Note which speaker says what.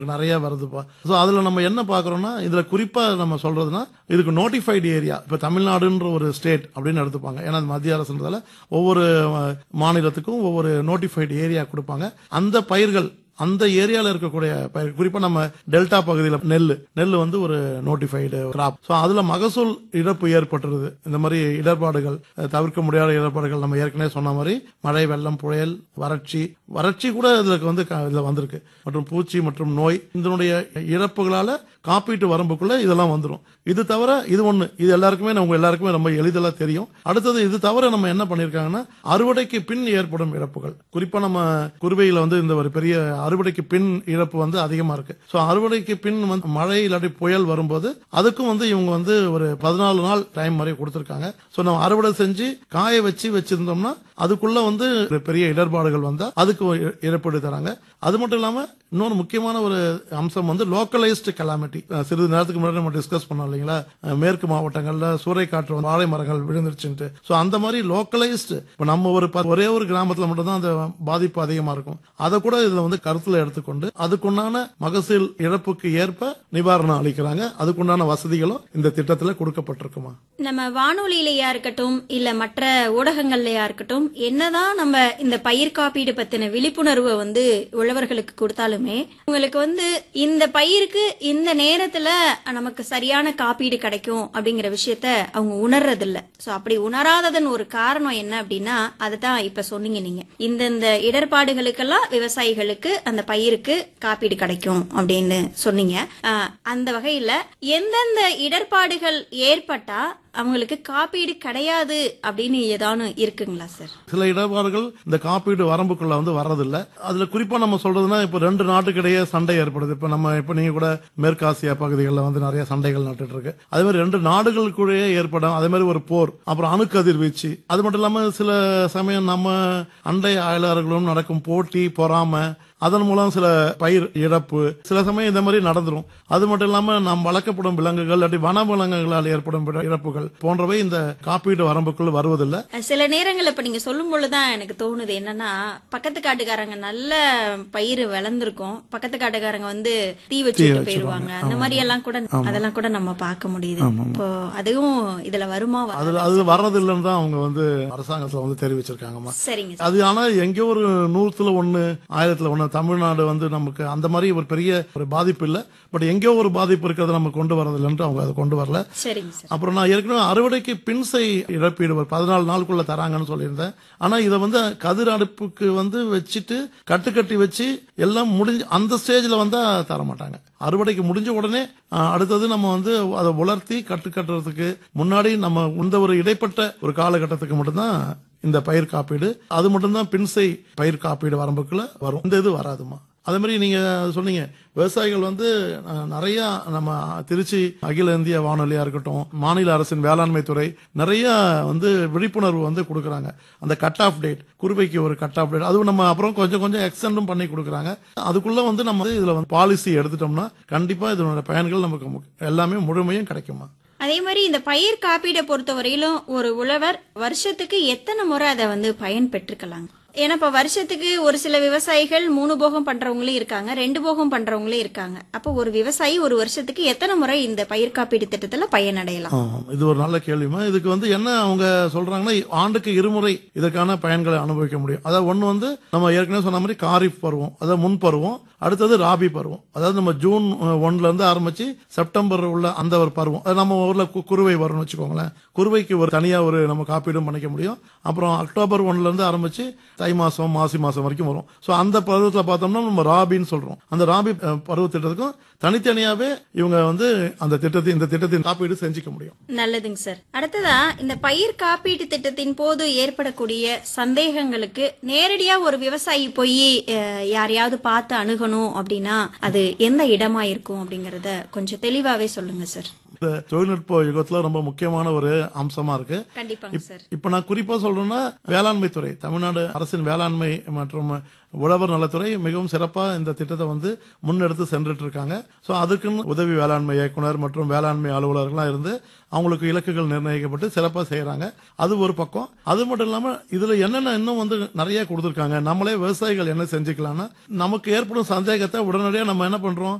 Speaker 1: நிறைய வருதுப்பா ஸோ அதில் நம்ம என்ன பார்க்குறோம்னா இதில் குறிப்பாக நம்ம சொல்றதுன்னா இதுக்கு நோட்டிஃபைடு ஏரியா இப்போ தமிழ்நாடுன்ற ஒரு ஸ்டேட் அப்படின்னு எடுத்துப்பாங்க ஏன்னா அது மத்திய அரசுன்றதால ஒவ்வொரு அஹ், மாநிலத்துக்கும் ஒவ்வொரு நோட்டிஃபைடு ஏரியா கொடுப்பாங்க அந்த பயிர்கள் அந்த ஏரியால இருக்கக்கூடிய பயிர் குறிப்பா நம்ம டெல்டா பகுதியில் நெல் நெல் வந்து ஒரு நோட்டிஃபைடு கிராப் ஸோ அதுல மகசூல் இழப்பு ஏற்பட்டுருது இந்த மாதிரி இடர்பாடுகள் அஹ், தவிர்க்க முடியாத இடர்பாடுகள் நம்ம ஏற்கனவே சொன்ன மாதிரி மழை வெள்ளம் புயல் வறட்சி வறட்சி கூட இதுக்கு வந்து க- இதுல வந்திருக்கு மற்றும் பூச்சி மற்றும் நோய் இதனுடைய இழப்புகளால காப்பீட்டு வரம்புக்குள்ள இதெல்லாம் வந்துடும் இது தவிர இது ஒண்ணு இது எல்லாருக்குமே நம்ம எல்லாருக்குமே ரொம்ப எளிதெல்லாம் தெரியும் அடுத்தது இது தவிர நம்ம என்ன பண்ணிருக்காங்கன்னா அறுவடைக்கு பின் ஏற்படும் இழப்புகள் குறிப்பா நம்ம குருவையில வந்து இந்த ஒரு பெரிய அறுவடைக்கு பின் இழப்பு வந்து அதிகமா இருக்கு சோ அறுவடைக்கு பின் வந்து மழை இல்லாட்டி புயல் வரும்போது அதுக்கும் வந்து இவங்க வந்து ஒரு பதினாலு நாள் டைம் மாதிரி கொடுத்திருக்காங்க சோ நம்ம அறுவடை செஞ்சு காய வச்சு வச்சிருந்தோம்னா அதுக்குள்ள வந்து ஒரு பெரிய இடர்பாடுகள் வந்தா அதுக்கு ஒரு இ- இழப்பீடு தராங்க அது மட்டும் இல்லாம இன்னொரு முக்கியமான ஒரு அம்சம் வந்து லோக்கலைஸ்டு கலாமிட்டி சிறிது நேரத்துக்கு முன்னாடி நம்ம டிஸ்கஸ் பண்ணோம் இல்லைங்களா அஹ் மேற்கு மாவட்டங்கள்ல சூறைக்காற்று வந்து வாழை மரங்கள் விழுந்துருச்சுன்ட்டு சோ அந்த மாதிரி லோக்கலைஸ்டு இப்ப நம்ம ஒரு ப- ஒரே ஒரு கிராமத்துல மட்டும் தான் அந்த பாதிப்பு அதிகமா இருக்கும் அதை கூட இதுல வந்து கருத்துல எடுத்துக்கொண்டு அதுக்குண்டான மகசூல் இழப்புக்கு ஏற்ப நிவாரணம் அளிக்கிறாங்க அதுக்குண்டான வசதிகளும் இந்த திட்டத்துல கொடுக்கப்பட்டிருக்குமா
Speaker 2: நம்ம வானொலியிலயா இருக்கட்டும் இல்ல மற்ற ஊடகங்கள்லயா இருக்கட்டும் என்னதான் நம்ம இந்த பயிர் காப்பீடு பத்தின விழிப்புணர்வை வந்து உழவர்களுக்கு கொடுத்தாலுமே உங்களுக்கு வந்து இந்த பயிருக்கு இந்த நேரத்துல நமக்கு சரியான காப்பீடு கிடைக்கும் அப்படிங்கிற விஷயத்த அவங்க உணர்றது இல்ல சோ அப்படி உணராததன் ஒரு காரணம் என்ன அப்படின்னா அதுதான் இப்ப சொன்னீங்க நீங்க இந்தந்த இடர்பாடுகளுக்கெல்லாம் விவசாயிகளுக்கு அந்த பயிருக்கு காப்பீடு கிடைக்கும் அப்படின்னு சொன்னீங்க ஆஹ், அந்த வகையில எந்தெந்த இடர்பாடுகள் ஏற்பட்டா அவங்களுக்கு காப்பீடு கிடையாது அப்படின்னு ஏதானு இருக்குங்களா சார்
Speaker 1: சில இடர்பாடுகள் இந்த காப்பீடு வரம்புக்குள்ள வந்து வர்றதில்ல அதுல குறிப்பா நம்ம சொல்றதுன்னா இப்ப ரெண்டு நாட்டுக்கிடையே சண்டை ஏற்படுது இப்ப நம்ம இப்ப நீங்க கூட மேற்காசியா பகுதிகளில் வந்து நிறைய சண்டைகள் நட்டுட்டு இருக்கு அதே மாதிரி ரெண்டு நாடுகளுக்குள்ளேயே ஏற்படும் அதே மாதிரி ஒரு போர் அப்புறம் அணுக்கதிர்வீச்சு அது மட்டும் இல்லாம சில சமயம் நம்ம அண்டை அயலாளர்களும் நடக்கும் போட்டி பொறாமை அதன் மூலம் சில பயிர் இழப்பு சில சமயம் இந்த மாதிரி நடந்துரும் அது மட்டும் இல்லாம நாம் வளர்க்கப்படும் விலங்குகள் இல்லாட்டி வனவிலங்குகளால் ஏற்படும் இழ- இழப்புகள் போன்றவை இந்த காப்பீடு வரம்புக்குள் வருவதில்லை
Speaker 2: சில நேரங்கள்ல இப்ப நீங்க சொல்லும் பொழுதுதான் எனக்கு தோணுது என்னன்னா பக்கத்து காட்டுக்காரங்க நல்ல பயிர் விளைந்திருக்கும் பக்கத்து காட்டுக்காரங்க வந்து தீ வச்சுட்டு போயிருவாங்க அந்த மாதிரி எல்லாம் கூட அதெல்லாம் கூட நம்ம பார்க்க முடியுது இப்போ அதுவும் இதுல வருமா வராதா?
Speaker 1: அதுல அது வர்றதில்லைன்னு தான் அவங்க வந்து அரசாங்கத்துல வந்து தெரிவிச்சிருக்காங்கம்மா
Speaker 2: சரிங்க சார்
Speaker 1: அது ஆனா எங்கேயோ ஒரு நூத்துல ஒண்ணு ஆயிரத்துல ஒண்ணு தமிழ்நாடு வந்து நமக்கு அந்த மாதிரி ஒரு பெரிய ஒரு பாதிப்பு இல்ல பட் எங்கேயோ ஒரு பாதிப்பு இருக்கிறத நம்ம கொண்டு வரதில்லைன்ட்டு அவங்க அதை கொண்டு வரல
Speaker 2: சரிங்க சார்
Speaker 1: அப்புறம் நான் ஏற்கனவே அறுவடைக்கு பின்சை இழப்பீடு ஒரு பதினாலு நாளுக்குள்ள தராங்கன்னு சொல்லியிருந்தேன் ஆனா இதை வந்து கதிர் அடுப்புக்கு வந்து வச்சுட்டு கட்டுக்கட்டி வச்சு எல்லாம் முடிஞ்சு அந்த ஸ்டேஜ்ல வந்தா தர மாட்டாங்க அறுவடைக்கு முடிஞ்ச உடனே அஹ், அடுத்தது நம்ம வந்து அதை உலர்த்தி கட்டு கட்டுறதுக்கு முன்னாடி நம்ம இந்த ஒரு இடைப்பட்ட ஒரு காலகட்டத்துக்கு மட்டும்தான் இந்த பயிர் காப்பீடு அது மட்டும்தான் பின்சை பயிர் காப்பீடு வரம்புக்குள்ள வரும் இந்த இது வராதுமா அதே மாதிரி நீங்க சொன்னீங்க விவசாயிகள் வந்து அஹ், நிறைய நம்ம திருச்சி அகில இந்திய வானொலியா இருக்கட்டும் மாநில அரசின் வேளாண்மை துறை நிறைய வந்து விழிப்புணர்வு வந்து கொடுக்கறாங்க அந்த கட் ஆஃப் டேட் குருவைக்கு ஒரு கட் ஆஃப் டேட் அதுவும் நம்ம அப்புறம் கொஞ்சம் கொஞ்சம் எக்ஸ்டெண்டும் பண்ணி கொடுக்கறாங்க அதுக்குள்ள வந்து நம்ம வந்து இதுல வந்து பாலிசி எடுத்துட்டோம்னா கண்டிப்பா இதனோட பயன்கள் நமக்கு மு- எல்லாமே முழுமையும் கிடைக்குமா
Speaker 2: அதே மாதிரி இந்த பயிர் காப்பீடை பொறுத்த வரையிலும் ஒரு உழவர் வருஷத்துக்கு எத்தனை முறை அதை வந்து பயன் பெற்றுக்கலாங்க ஏன்னா இப்ப வருஷத்துக்கு ஒரு சில விவசாயிகள் மூணு போகம் பண்றவங்களும் இருக்காங்க ரெண்டு போகம் பண்றவங்களும் இருக்காங்க அப்போ ஒரு விவசாயி ஒரு வருஷத்துக்கு எத்தனை முறை இந்த பயிர் காப்பீடு திட்டத்துல பயனடையலாம்
Speaker 1: ஆமாம். இது ஒரு நல்ல கேள்விமா இதுக்கு வந்து என்ன அவங்க சொல்றாங்கன்னா ஆண்டுக்கு இருமுறை இதற்கான பயன்களை அனுபவிக்க முடியும் அதாவது ஒண்ணு வந்து நம்ம ஏற்கனவே சொன்ன மாதிரி காரிஃப் பருவம் அதாவது முன் பருவம் அடுத்தது ராபி பருவம் அதாவது நம்ம ஜூன் அஹ், ஒண்ணுல இருந்து ஆரம்பிச்சு செப்டம்பர் உள்ள அந்த ஒரு பருவம் அது நம்ம ஊர்ல கு- குருவை வரும்னு வச்சுக்கோங்களேன் குருவைக்கு ஒரு தனியா ஒரு நம்ம காப்பீடும் பண்ணிக்க முடியும் அப்புறம் அக்டோபர் ஒண்ணுல இருந்து ஆரம்பிச்சு தை மாசம் மாசி மாசம் வரைக்கும் வரும் சோ அந்த பருவத்துல பார்த்தோம்னா நம்ம ராபின்னு சொல்றோம் அந்த ராபி அஹ், பருவ திட்டத்துக்கும் தனித்தனியாவே இவங்க வந்து அந்த திட்டத்தை இந்த திட்டத்தின் காப்பீடு செஞ்சுக்க முடியும்
Speaker 2: நல்லதுங்க சார் அடுத்ததா இந்த பயிர் காப்பீட்டு திட்டத்தின் போது ஏற்படக்கூடிய சந்தேகங்களுக்கு நேரடியா ஒரு விவசாயி போய் அஹ், யாரையாவது பார்த்து அணுகணும் அப்படின்னா அது எந்த இடமா இருக்கும் அப்படிங்கறத கொஞ்சம் தெளிவாவே சொல்லுங்க சார்
Speaker 1: இந்த தொழில்நுட்ப யுகத்துல ரொம்ப முக்கியமான ஒரு அம்சமா இருக்கு
Speaker 2: கண்டிப்பாங்க சார்
Speaker 1: இப்ப நான் குறிப்பா சொல்றேன்னா வேளாண்மை துறை தமிழ்நாடு அரசின் வேளாண்மை மற்றும் உழவர் நலத்துறை மிகவும் சிறப்பா இந்த திட்டத்தை வந்து முன்னெடுத்து சென்றுட்டு இருக்காங்க சோ அதுக்குன்னு உதவி வேளாண்மை இயக்குனர் மற்றும் வேளாண்மை அலுவலர்கள்லாம் இருந்து அவங்களுக்கு இலக்குகள் நிர்ணயிக்கப்பட்டு சிறப்பா செய்யறாங்க அது ஒரு பக்கம் அது மட்டும் இல்லாம இதுல என்னென்ன இன்னும் வந்து நிறைய கொடுத்திருக்காங்க நம்மளே விவசாயிகள் என்ன செஞ்சுக்கலாம்னா நமக்கு ஏற்படும் சந்தேகத்தை உடனடியாக நம்ம என்ன பண்றோம்